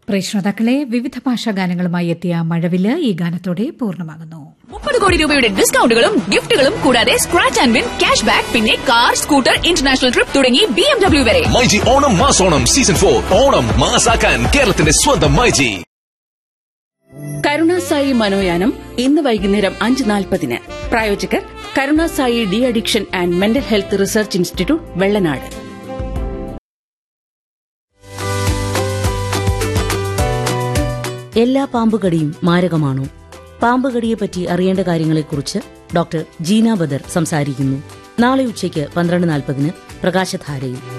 പ്രേക്ഷതാക്കളെ വിവിധ ഭാഷാ ഗാനങ്ങളുമായി എത്തിയ മഴവില് ഈ ഗാനത്തോടെ പൂർണ്ണമാകുന്നു മുപ്പത് കോടി രൂപയുടെ ഡിസ്കൗണ്ടുകളും ഗിഫ്റ്റുകളും കൂടാതെ scratch and win cash back പിന്നെ കാർ സ്കൂട്ടർ ഇന്റർനാഷണൽ ട്രിപ്പ് തുടങ്ങി ബി എം ഡബ്ല്യു വരെ മൈജി ഓണം മാസോണം സീസൺ ഫോർ ഓണം മാസാക്കാൻ കേരളത്തിന്റെ സ്വന്തം മൈജി കരുണാസായി മനോയാനം ഇന്ന് വൈകുന്നേരം അഞ്ച് നാൽപ്പതിന് പ്രായോജകർ Karunasai de addiction and mental health research institute Vellanad എല്ലാ പാമ്പുകടിയും മാരകമാണോ പാമ്പുകടിയെപ്പറ്റി അറിയേണ്ട കാര്യങ്ങളെക്കുറിച്ച് ഡോക്ടർ ജീന ബദർ സംസാരിക്കുന്നു നാളെ ഉച്ചയ്ക്ക് പന്ത്രണ്ട് നാൽപ്പതിന് പ്രകാശധാരയിൽ